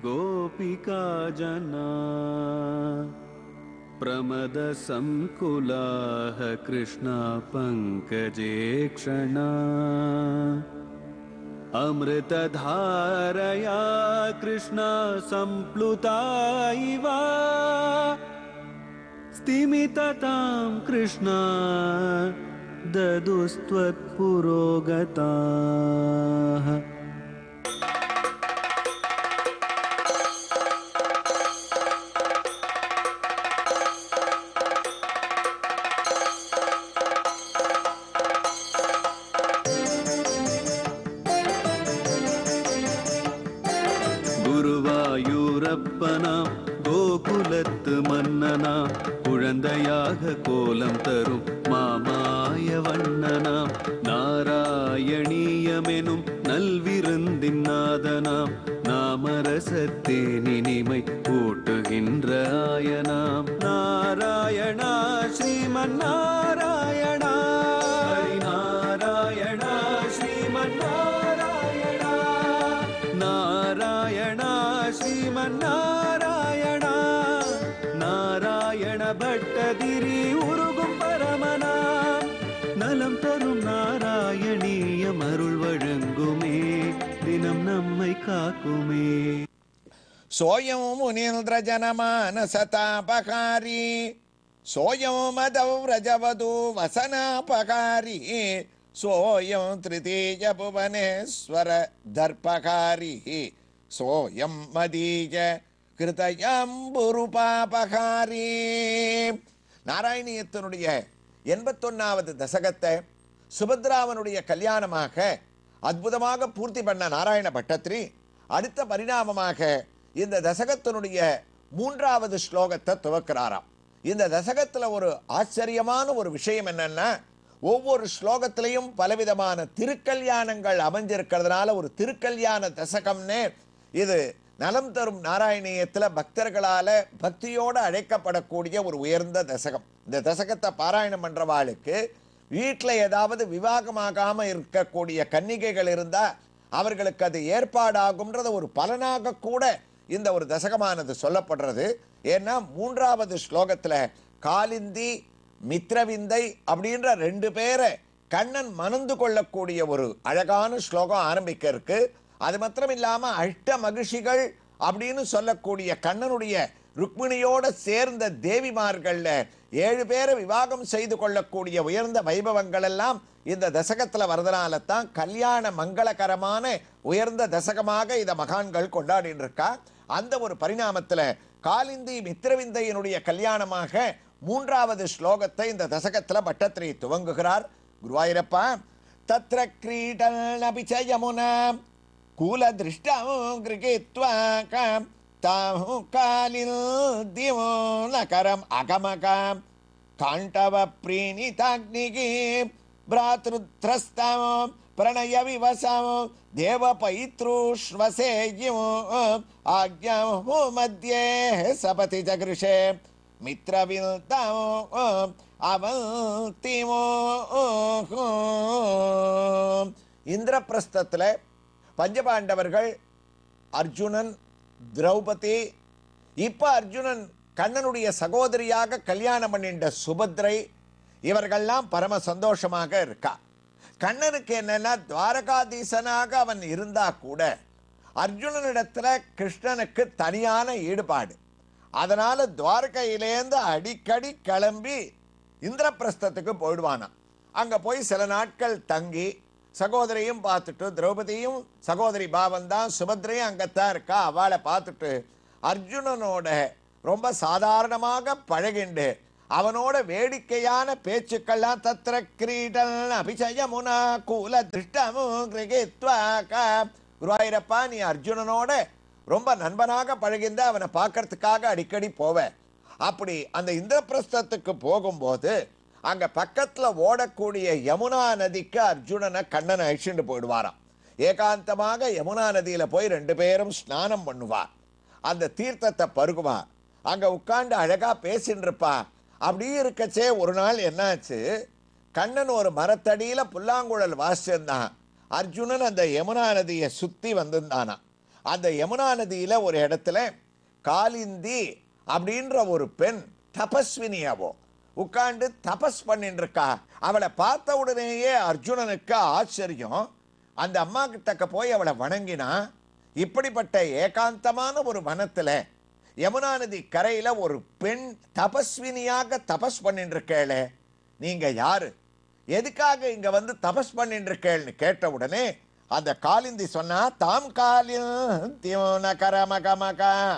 गोपिका जना प्रमदसङ्कुलाः कृष्णा पङ्कजे क्षणा अमृतधारया कृष्णा सम्प्लुता इव स्तिमिततां कृष्णा ददुस्त्वत्पुरोगताः குருவாயூரப்பனாம் கோகுலத்து மன்னனாம் குழந்தையாக கோலம் தரும் மாமாய வண்ணனாம் நாராயணீயமெனும் நல்விருந்தின் நாதனாம் நாமரசத்தேனினிமை கூட்டுகின்ற ஆயனாம் நாராயணா ஸ்ரீமன் நாராயணா ஹரி நாராயணா ஸ்ரீமன் நாராயணா நாராயணா ஸ்ரீமன் நாராயணா நாராயண பட்டதிரி உருகும் பரமனாம் நலம் தரும் நாராயணீயம் அருள் வழங்குமே தினம் நம்மை காக்குமே सोऽयं मुनीन्द्रजनमानसतापकारी सोऽयं मदव्रजवधू वसनापकारी सोऽयं तृतीयभुवनेश्वर दर्पकारी सोऽयं मदीय கிருதயம்புருபாபகாரி நாராயணியத்தினுடைய எண்பத்தொன்னாவது தசகத்தை சுபத்ராவனுடைய கல்யாணமாக அற்புதமாக பூர்த்தி பண்ண நாராயண பட்டத்ரி அடுத்த பரிணாமமாக இந்த தசகத்தினுடைய மூன்றாவது ஸ்லோகத்தை துவக்கிறாராம் இந்த தசகத்துல ஒரு ஆச்சரியமான ஒரு விஷயம் என்னன்னா ஒவ்வொரு ஸ்லோகத்திலையும் பலவிதமான திருக்கல்யாணங்கள் அமைஞ்சிருக்கிறதுனால ஒரு திருக்கல்யாண தசகம்னே இது நலம் தரும் நாராயணியத்துல பக்தர்களால பக்தியோடு அழைக்கப்படக்கூடிய ஒரு உயர்ந்த தசகம் இந்த தசகத்தை பாராயணம் பண்றவாளுக்கு வீட்டில் ஏதாவது விவாகமாகாம இருக்கக்கூடிய கன்னிகைகள் இருந்தா அவர்களுக்கு அது ஏற்பாடாகும்ன்றத ஒரு பலனாக கூட இந்த ஒரு தசகமானது சொல்லப்படுறது ஏன்னா மூன்றாவது ஸ்லோகத்துல காலிந்தி மித்ரவிந்தை அப்படின்ற ரெண்டு பேரை கண்ணன் மணந்து கொள்ளக்கூடிய ஒரு அழகான ஸ்லோகம் ஆரம்பிக்க இருக்கு அது மாத்திரம் இல்லாம அஷ்ட மகிழ்ச்சிகள் அப்படின்னு சொல்லக்கூடிய கண்ணனுடைய ருக்மிணியோட சேர்ந்த தேவிமார்கள்ல ஏழு பேரை விவாகம் செய்து கொள்ளக்கூடிய உயர்ந்த வைபவங்கள் எல்லாம் இந்த தசகத்துல வரதுனால தான் கல்யாண மங்களகரமான உயர்ந்த தசகமாக இத மகான்கள் கொண்டாடிட்டு இருக்கா அந்த ஒரு பரிணாமத்துல காலிந்தி மித்திரவிந்தையினுடைய கல்யாணமாக மூன்றாவது ஸ்லோகத்தை இந்த தசகத்துல பட்டத்திரி துவங்குகிறார் குருவாயூரப்பா தத்ர கிரீடன் அபிச்ச யமுனா கூலதிருஷ்டம் கிருகித்வா காம் தாஹு காலில் திவோ நகரம் அகமகாம் காண்டவ பிரீணிதாக்னிகி भ्रातृत्रस्तां प्रणय विवसां देवपैतृष्वसेयिमो आज्ञाहो मध्ये सपति जगृषे मित्रविल्तां அவந்திமோ இந்திரபிரஸ்தத்தில் பஞ்சபாண்டவர்கள் அர்ஜுனன் திரௌபதி இப்ப அர்ஜுனன் கண்ணனுடைய சகோதரியாக கல்யாணம் பண்ணிட்ட சுபத்ரை இவர்கள்லாம் பரம சந்தோஷமாக இருக்கா கண்ணனுக்கு என்னன்னா துவாரகாதீசனாக அவன் இருந்தா கூட அர்ஜுனனிடத்துல கிருஷ்ணனுக்கு தனியான ஈடுபாடு அதனால துவாரகையிலேருந்து அடிக்கடி கிளம்பி இந்திரபிரஸ்தத்துக்கு போயிடுவானாம் அங்க போய் சில நாட்கள் தங்கி சகோதரியும் பார்த்துட்டு திரௌபதியும் சகோதரி பாவன் தான் சுபத்ரையும் அங்கத்தான் இருக்கா அவளை பார்த்துட்டு அர்ஜுனனோட ரொம்ப சாதாரணமாக பழகிண்டு அவனோட வேடிக்கையான பேச்சுக்கள்லாம் தத்திர கிரீடன் அபிஷயமுனா கூல திருஷ்டமும் கிரகித்வாக குருவாயிரப்பா நீ அர்ஜுனனோட ரொம்ப நண்பனாக பழகிந்த அவனை பார்க்கறதுக்காக அடிக்கடி போவேன் அப்படி அந்த இந்திரபிரஸ்தத்துக்கு போகும்போது அங்க பக்கத்துல ஓடக்கூடிய யமுனா நதிக்கு அர்ஜுனனை கண்ணனை அழிச்சுட்டு போயிடுவாராம் ஏகாந்தமாக யமுனா நதியில போய் ரெண்டு பேரும் ஸ்நானம் பண்ணுவா அந்த தீர்த்தத்தை பருகுவா அங்க உட்கார்ந்து அழகா பேசின்னு இருப்பா அப்படியே இருக்கச்சே ஒரு நாள் என்னாச்சு கண்ணன் ஒரு மரத்தடியில புல்லாங்குழல் வாசிச்சிருந்தான் அர்ஜுனன் அந்த யமுனா நதியை சுத்தி வந்திருந்தானா அந்த யமுனா நதியில ஒரு இடத்துல காலிந்தி அப்படின்ற ஒரு பெண் தபஸ்வினியாவோ உட்கார்ந்து தபஸ் பண்ணிட்டு இருக்கா அவளை பார்த்த உடனேயே அர்ஜுனனுக்கு ஆச்சரியம் அந்த அம்மா கிட்டக்க போய் அவளை வணங்கினா இப்படிப்பட்ட ஏகாந்தமான ஒரு வனத்துல யமுனா நதி கரையில ஒரு பெண் தபஸ்வினியாக தபஸ் பண்ணிட்டு இருக்கேளே நீங்க யாரு எதுக்காக இங்க வந்து தபஸ் பண்ணிட்டு இருக்கேள்னு கேட்ட உடனே அந்த காலிந்தி சொன்னா தாம் காலிந்தியோன கரமகமக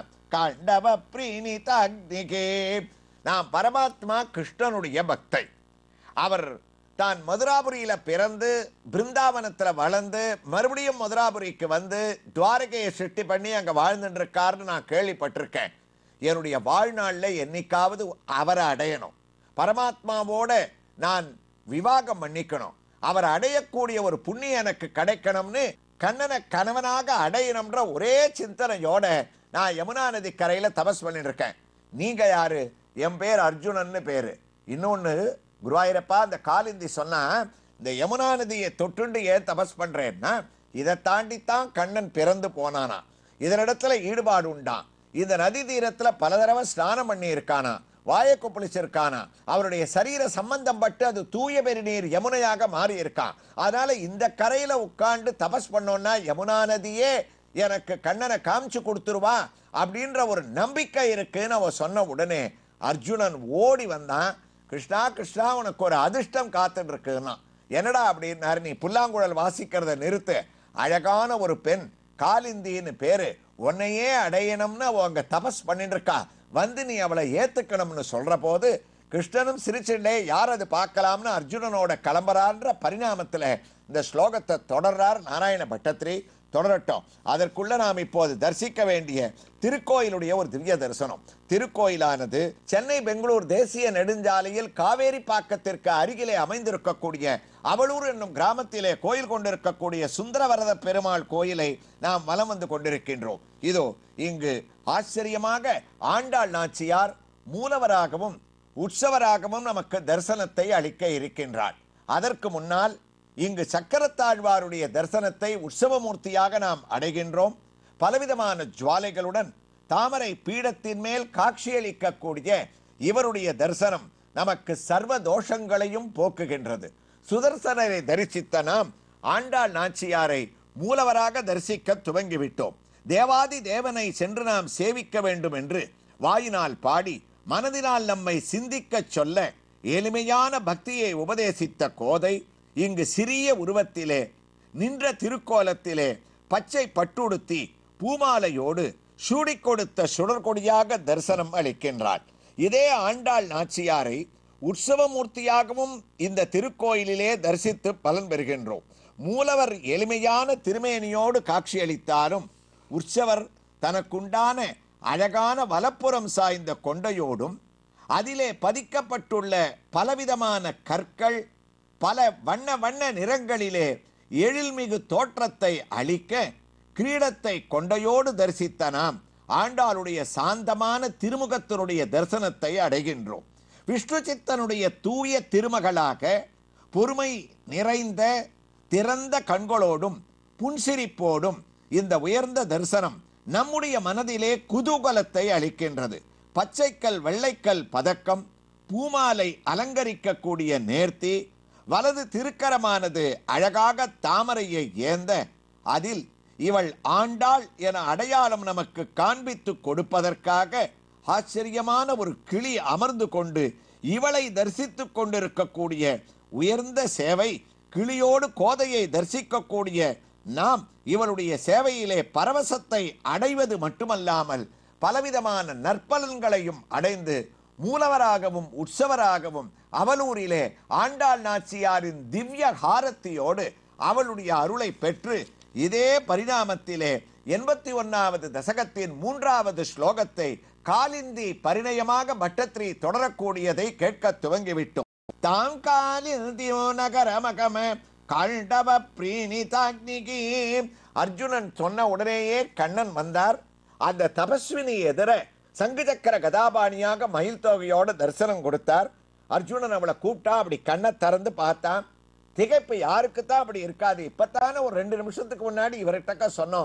கண்டவ பிரீணித அக்னிகே நான் பரமாத்மா கிருஷ்ணனுடைய பக்தை அவர் தான் மதுராபுரியில பிறந்து பிருந்தாவனத்துல வளர்ந்து மறுபடியும் மதுராபுரிக்கு வந்து துவாரகையை சிருஷ்டி பண்ணி அங்க வாழ்ந்துட்டு இருக்காருன்னு நான் கேள்விப்பட்டிருக்கேன் என்னுடைய வாழ்நாள்ல என்னைக்காவது அவரை அடையணும் பரமாத்மாவோட நான் விவாகம் பண்ணிக்கணும் அவர் அடையக்கூடிய ஒரு புண்ணியம் எனக்கு கிடைக்கணும்னு கண்ணனை கணவனாக அடையணும்ன்ற ஒரே சிந்தனையோட நான் யமுனா நதி கரையில தபஸ் பண்ணிட்டு இருக்கேன் நீங்க யாரு என் பேர் அர்ஜுனன்னு பேரு இன்னொன்னு குருவாயிரப்பா அந்த காலிந்தி சொன்னா இந்த யமுனா நதியை தொட்டுண்டு ஏன் தபஸ் பண்றேன்னா இதை தாண்டித்தான் கண்ணன் பிறந்து போனானா இதனிடத்துல ஈடுபாடு உண்டான் இந்த நதி தீரத்துல பல தடவை ஸ்நானம் பண்ணி இருக்கானா வாயை கொப்பளிச்சிருக்கானா அவருடைய சரீர சம்பந்தம் பட்டு அது தூய பெருநீர் யமுனையாக மாறி இருக்கான் அதனால இந்த கரையில உட்கார்ந்து தபஸ் பண்ணோம்னா யமுனா நதியே எனக்கு கண்ணனை காமிச்சு கொடுத்துருவா அப்படின்ற ஒரு நம்பிக்கை இருக்குன்னு அவ சொன்ன உடனே அர்ஜுனன் ஓடி வந்தான் கிருஷ்ணா கிருஷ்ணா உனக்கு ஒரு அதிர்ஷ்டம் காத்துட்டு இருக்குன்னா என்னடா அப்படின்னாரு நீ புல்லாங்குழல் வாசிக்கிறத நிறுத்து அழகான ஒரு பெண் காலிந்தின்னு பேரு உன்னையே அடையணும்னு அவ அங்க தபஸ் பண்ணிட்டு இருக்கா வந்து நீ அவளை ஏத்துக்கணும்னு சொல்ற போது கிருஷ்ணனும் சிரிச்சுண்டே யார் அது பார்க்கலாம்னு அர்ஜுனனோட கிளம்புறான்ற பரிணாமத்துல இந்த ஸ்லோகத்தை தொடர்றார் நாராயண பட்டத்திரி தொடரட்டும் அதற்குள்ள நாம் இப்போது தரிசிக்க வேண்டிய திருக்கோயிலுடைய ஒரு திவ்ய தரிசனம் திருக்கோயிலானது சென்னை பெங்களூர் தேசிய நெடுஞ்சாலையில் காவேரி பாக்கத்திற்கு அருகிலே அமைந்திருக்கக்கூடிய அவளூர் என்னும் கிராமத்திலே கோயில் கொண்டிருக்கக்கூடிய சுந்தரவரத பெருமாள் கோயிலை நாம் வலம் வந்து கொண்டிருக்கின்றோம் இதோ இங்கு ஆச்சரியமாக ஆண்டாள் நாச்சியார் மூலவராகவும் உற்சவராகவும் நமக்கு தரிசனத்தை அளிக்க இருக்கின்றாள் அதற்கு முன்னால் இங்கு சக்கரத்தாழ்வாருடைய தரிசனத்தை உற்சவமூர்த்தியாக நாம் அடைகின்றோம் பலவிதமான ஜுவாலைகளுடன் தாமரை பீடத்தின் மேல் காட்சியளிக்கக்கூடிய இவருடைய தரிசனம் நமக்கு சர்வ தோஷங்களையும் போக்குகின்றது சுதர்சனரை தரிசித்த நாம் ஆண்டாள் நாச்சியாரை மூலவராக தரிசிக்க துவங்கிவிட்டோம் தேவாதி தேவனை சென்று நாம் சேவிக்க வேண்டும் என்று வாயினால் பாடி மனதினால் நம்மை சிந்திக்கச் சொல்ல எளிமையான பக்தியை உபதேசித்த கோதை இங்கு சிறிய உருவத்திலே நின்ற திருக்கோலத்திலே பச்சை பட்டுடுத்தி பூமாலையோடு சூடிக் கொடுத்த சுடர்கொடியாக தரிசனம் அளிக்கின்றாள் இதே ஆண்டாள் நாச்சியாரை உற்சவமூர்த்தியாகவும் இந்த திருக்கோயிலிலே தரிசித்து பலன் பெறுகின்றோம் மூலவர் எளிமையான திருமேனியோடு காட்சியளித்தாலும் உற்சவர் தனக்குண்டான அழகான வலப்புறம் சாய்ந்த கொண்டையோடும் அதிலே பதிக்கப்பட்டுள்ள பலவிதமான கற்கள் பல வண்ண வண்ண நிறங்களிலே எழில்மிகு தோற்றத்தை அளிக்க கிரீடத்தை கொண்டையோடு தரிசித்த நாம் ஆண்டாளுடைய சாந்தமான திருமுகத்தினுடைய தரிசனத்தை அடைகின்றோம் விஷ்ணு சித்தனுடைய தூய திருமகளாக பொறுமை நிறைந்த திறந்த கண்களோடும் புன்சிரிப்போடும் இந்த உயர்ந்த தரிசனம் நம்முடைய மனதிலே குதூகலத்தை அளிக்கின்றது பச்சைக்கல் வெள்ளைக்கல் பதக்கம் பூமாலை அலங்கரிக்கக்கூடிய நேர்த்தி வலது திருக்கரமானது அழகாக தாமரையை ஏந்த அதில் இவள் ஆண்டாள் என அடையாளம் நமக்கு காண்பித்து கொடுப்பதற்காக ஆச்சரியமான ஒரு கிளி அமர்ந்து கொண்டு இவளை தரிசித்துக் கொண்டிருக்கக்கூடிய உயர்ந்த சேவை கிளியோடு கோதையை தரிசிக்கக்கூடிய நாம் இவளுடைய சேவையிலே பரவசத்தை அடைவது மட்டுமல்லாமல் பலவிதமான நற்பலன்களையும் அடைந்து மூலவராகவும் உற்சவராகவும் அவலூரிலே ஆண்டாள் நாச்சியாரின் திவ்ய ஹாரத்தியோடு அவளுடைய அருளை பெற்று இதே பரிணாமத்திலே எண்பத்தி ஒன்னாவது தசகத்தின் மூன்றாவது ஸ்லோகத்தை காலிந்தி பரிணயமாக பட்டத்ரி தொடரக்கூடியதை கேட்க துவங்கிவிட்டோம் தாம் காலிந்தியோ நகரமகம கண்டவ பிரீணிதாக்னிகி அர்ஜுனன் சொன்ன உடனேயே கண்ணன் வந்தார் அந்த தபஸ்வினி எதிர சங்கு சக்கர கதாபாணியாக மயில் தொகையோட தரிசனம் கொடுத்தார் அர்ஜுனன் அவளை கூப்பிட்டா அப்படி கண்ணை திறந்து பார்த்தான் திகைப்பு யாருக்கு தான் அப்படி இருக்காது இப்பத்தானே ஒரு ரெண்டு நிமிஷத்துக்கு முன்னாடி இவர்கிட்டக்க சொன்னோம்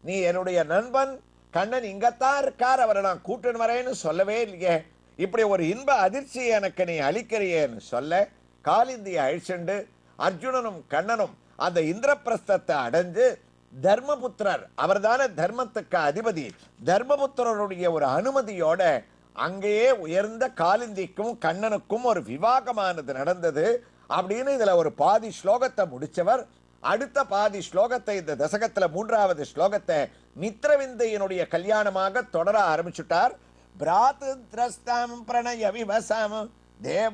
நீ என்னுடைய நண்பன் கண்ணன் இங்கத்தான் இருக்கார் அவரை நான் கூட்டின்னு வரேன்னு சொல்லவே இல்லையே இப்படி ஒரு இன்ப அதிர்ச்சி எனக்கு நீ அளிக்கிறியேன்னு சொல்ல காலிந்தியை அழிச்சுண்டு அர்ஜுனனும் கண்ணனும் அந்த இந்திரபிரஸ்தத்தை அடைஞ்சு தர்மபுத்திரர் அவர்தானே தர்மத்துக்கு அதிபதி தர்மபுத்திரருடைய ஒரு அனுமதியோட அங்கேயே உயர்ந்த காலிந்திக்கும் கண்ணனுக்கும் ஒரு விவாகமானது நடந்தது அப்படின்னு இதுல ஒரு பாதி ஸ்லோகத்தை முடிச்சவர் அடுத்த பாதி ஸ்லோகத்தை இந்த தசகத்துல மூன்றாவது ஸ்லோகத்தை மித்ரவிந்தையினுடைய கல்யாணமாக தொடர ஆரம்பிச்சுட்டார் பிராத்து திரஸ்தம் பிரணய விவசம் தேவ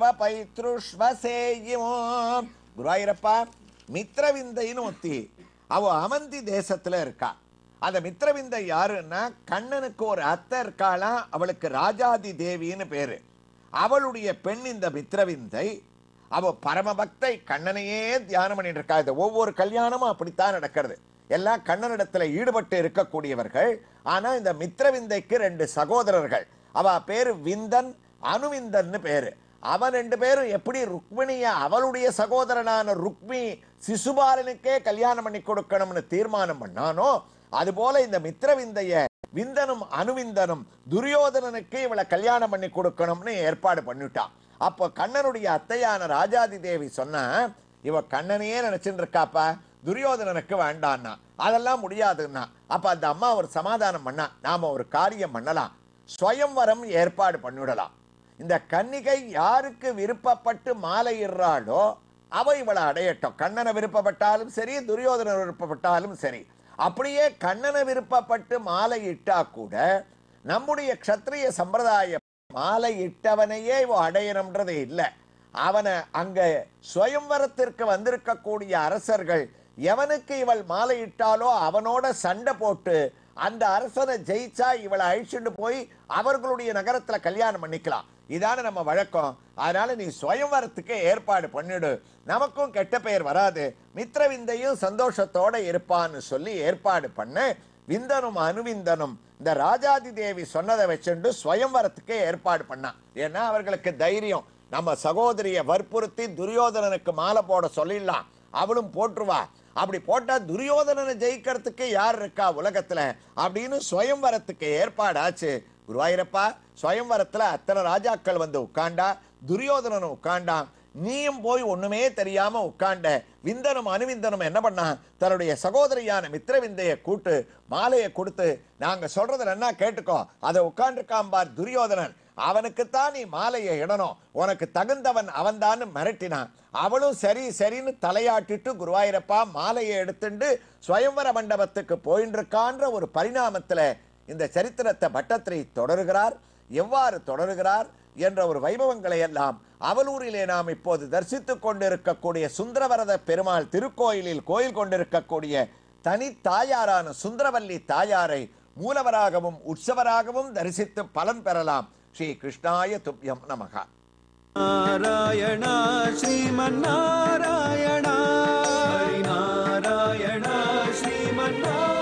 பைத்ருஷ்வசேயிமோ குருவாயிரப்பா மித்ரவிந்தைன்னு ஒத்தி அவ அமந்தி தேசத்துல இருக்கா அந்த மித்ரவிந்தை யாருன்னா கண்ணனுக்கு ஒரு அத்தை இருக்காளாம் அவளுக்கு ராஜாதி தேவின்னு பேரு அவளுடைய பெண் இந்த மித்ரவிந்தை அவ பரமபக்தை கண்ணனையே தியானம் பண்ணிட்டு இருக்கா இது ஒவ்வொரு கல்யாணமும் அப்படித்தான் நடக்கிறது எல்லாம் கண்ணனிடத்துல ஈடுபட்டு இருக்கக்கூடியவர்கள் ஆனா இந்த மித்ரவிந்தைக்கு ரெண்டு சகோதரர்கள் அவ பேரு விந்தன் அனுவிந்தன்னு பேரு அவன் ரெண்டு பேரும் எப்படி ருக்மிணிய அவளுடைய சகோதரனான ருக்மி சிசுபாலனுக்கே கல்யாணம் பண்ணி கொடுக்கணும்னு தீர்மானம் பண்ணானோ அதுபோல இந்த மித்ரவிந்தைய விந்தனும் அனுவிந்தனும் துரியோதனனுக்கு இவளை கல்யாணம் பண்ணி கொடுக்கணும்னு ஏற்பாடு பண்ணிட்டான் அப்போ கண்ணனுடைய அத்தையான ராஜாதி தேவி சொன்னா இவ கண்ணனையே நினைச்சுட்டு இருக்காப்பா துரியோதனனுக்கு வேண்டான்னா அதெல்லாம் முடியாதுன்னா அப்ப அந்த அம்மா ஒரு சமாதானம் பண்ணா நாம ஒரு காரியம் பண்ணலாம் ஸ்வயம்வரம் ஏற்பாடு பண்ணிவிடலாம் இந்த கன்னிகை யாருக்கு விருப்பப்பட்டு மாலையிடுறாளோ அவ இவளை அடையட்டும் கண்ணனை விருப்பப்பட்டாலும் சரி துரியோதனர் விருப்பப்பட்டாலும் சரி அப்படியே கண்ணனை விருப்பப்பட்டு மாலை இட்டா கூட நம்முடைய க்ஷத்ரிய சம்பிரதாய மாலை இட்டவனையே இவ அடையணும்ன்றது இல்லை அவனை அங்க சுயம்வரத்திற்கு வந்திருக்கக்கூடிய அரசர்கள் எவனுக்கு இவள் மாலையிட்டாலோ அவனோட சண்டை போட்டு அந்த அரசனை ஜெயிச்சா இவளை அழிச்சுட்டு போய் அவர்களுடைய நகரத்துல கல்யாணம் பண்ணிக்கலாம் இதான நம்ம வழக்கம் அதனால நீ சுயம்வரத்துக்கு ஏற்பாடு பண்ணிடு நமக்கும் கெட்ட பெயர் வராது மித்ரவிந்தையும் சந்தோஷத்தோட இருப்பான்னு சொல்லி ஏற்பாடு பண்ண விந்தனும் அனுவிந்தனும் இந்த ராஜாதி தேவி சொன்னதை வச்சுண்டு சுயம்வரத்துக்கு ஏற்பாடு பண்ணான் ஏன்னா அவர்களுக்கு தைரியம் நம்ம சகோதரிய வற்புறுத்தி துரியோதனனுக்கு மாலை போட சொல்லிடலாம் அவளும் போட்டுருவா அப்படி போட்டா துரியோதனனை ஜெயிக்கிறதுக்கு யார் இருக்கா உலகத்துல அப்படின்னு சுயம்வரத்துக்கு ஏற்பாடாச்சு குருவாயிரப்பா சுயம்வரத்துல அத்தனை ராஜாக்கள் வந்து உட்காண்டா துரியோதனன் உட்காண்டான் நீயும் போய் ஒண்ணுமே தெரியாம உட்காண்ட விந்தனும் அனுவிந்தனும் என்ன பண்ணா தன்னுடைய சகோதரியான மித்திரவிந்தைய கூட்டு மாலையை கொடுத்து நாங்க சொல்றத என்ன கேட்டுக்கோ அதை உட்காண்டிருக்கான் பார் துரியோதனன் அவனுக்குத்தான் நீ மாலையை இடணும் உனக்கு தகுந்தவன் அவன்தான்னு மிரட்டினான் அவளும் சரி சரின்னு தலையாட்டிட்டு குருவாயிரப்பா மாலையை எடுத்துண்டு சுயம்வர மண்டபத்துக்கு போயின்னு இருக்கான்ற ஒரு பரிணாமத்துல இந்த சரித்திரத்தை பட்டத்திரை தொடருகிறார் எவ்வாறு தொடருகிறார் என்ற ஒரு வைபவங்களை எல்லாம் அவலூரிலே நாம் இப்போது தரிசித்துக் கொண்டிருக்கக்கூடிய சுந்தரவரத பெருமாள் திருக்கோயிலில் கோயில் கொண்டிருக்கக்கூடிய தனி தாயாரான சுந்தரவல்லி தாயாரை மூலவராகவும் உற்சவராகவும் தரிசித்து பலன் பெறலாம் ஸ்ரீ கிருஷ்ணாய துப்யம் நமகா नारायण श्रीमन्नारायण हरिनारायण श्रीमन्नारायण